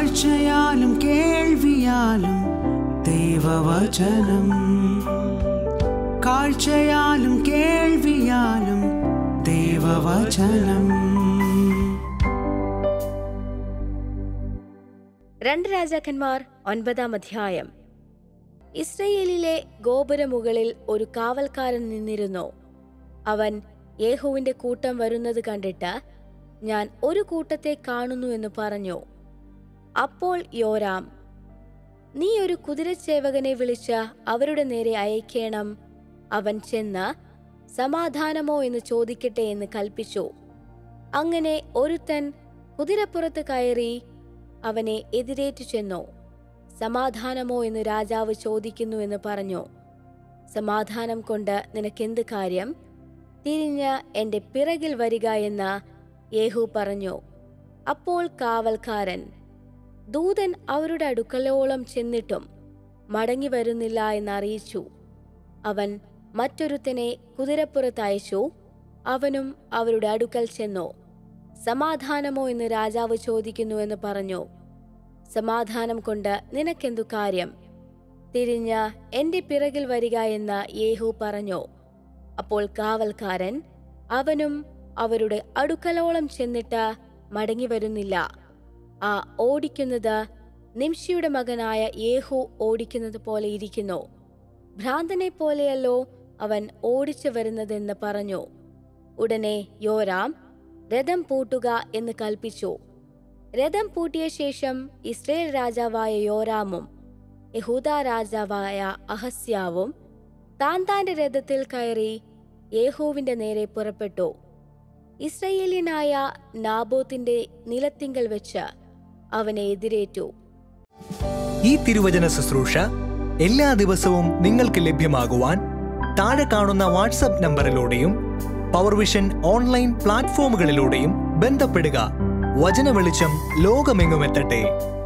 കാഴ്ചയാലും കേൾവിയാലും ദൈവവചനം കാഴ്ചയാലും കേൾവിയാലും ദൈവവചനം രണ്ട് രാജാക്കന്മാർ ഒൻപതാം അധ്യായം ഇസ്രയേലിലെ ഗോപുരമുകളിൽ ഒരു കാവൽക്കാരൻ നിന്നിരുന്നു അവൻ യേഹുവിന്റെ കൂട്ടം വരുന്നത് കണ്ടിട്ട് ഞാൻ ഒരു കൂട്ടത്തെ കാണുന്നു എന്ന് പറഞ്ഞു അപ്പോൾ യോരാം നീ ഒരു കുതിരച്ചേവകനെ വിളിച്ച് അവരുടെ നേരെ അയക്കേണം അവൻ ചെന്ന് സമാധാനമോ എന്ന് ചോദിക്കട്ടെ എന്ന് കൽപ്പിച്ചു അങ്ങനെ ഒരുത്തൻ കുതിരപ്പുറത്ത് കയറി അവനെ എതിരേറ്റു ചെന്നു സമാധാനമോ എന്ന് രാജാവ് ചോദിക്കുന്നു എന്ന് പറഞ്ഞു സമാധാനം കൊണ്ട് നിനക്കെന്ത് കാര്യം തിരിഞ്ഞ് എന്റെ പിറകിൽ വരിക എന്ന് യേഹു പറഞ്ഞു അപ്പോൾ കാവൽക്കാരൻ ദൂതൻ അവരുടെ അടുക്കളയോളം ചെന്നിട്ടും മടങ്ങി വരുന്നില്ല എന്നറിയിച്ചു അവൻ മറ്റൊരുത്തനെ കുതിരപ്പുറത്തയച്ചു അവനും അവരുടെ അടുക്കൽ ചെന്നു സമാധാനമോ എന്ന് രാജാവ് ചോദിക്കുന്നു എന്ന് പറഞ്ഞു സമാധാനം കൊണ്ട് നിനക്കെന്തു കാര്യം തിരിഞ്ഞ് എന്റെ പിറകിൽ വരിക എന്ന് യേഹു പറഞ്ഞു അപ്പോൾ കാവൽക്കാരൻ അവനും അവരുടെ അടുക്കലോളം ചെന്നിട്ട് മടങ്ങി വരുന്നില്ല ആ ഓടിക്കുന്നത് നിംഷിയുടെ മകനായ യേഹു ഓടിക്കുന്നത് പോലെ ഇരിക്കുന്നു ഭ്രാന്തനെ പോലെയല്ലോ അവൻ ഓടിച്ചു വരുന്നതെന്ന് പറഞ്ഞു ഉടനെ യോരാം രഥം പൂട്ടുക എന്ന് കൽപ്പിച്ചു രഥം പൂട്ടിയ ശേഷം ഇസ്രയേൽ രാജാവായ യോരാമും യഹൂദ രാജാവായ അഹസ്യാവും താൻ താന്റെ രഥത്തിൽ കയറി യേഹോവിന്റെ നേരെ പുറപ്പെട്ടു ഇസ്രയേലിയനായ നാബോത്തിന്റെ നിലത്തിങ്കൽ വെച്ച് അവനെ എതിരേറ്റു ഈ തിരുവചന ശുശ്രൂഷ എല്ലാ ദിവസവും നിങ്ങൾക്ക് ലഭ്യമാകുവാൻ താഴെ കാണുന്ന വാട്സപ്പ് നമ്പറിലൂടെയും പവർവിഷൻ ഓൺലൈൻ പ്ലാറ്റ്ഫോമുകളിലൂടെയും ബന്ധപ്പെടുക വചന വെളിച്ചം ലോകമെങ്ങുമെത്തട്ടെ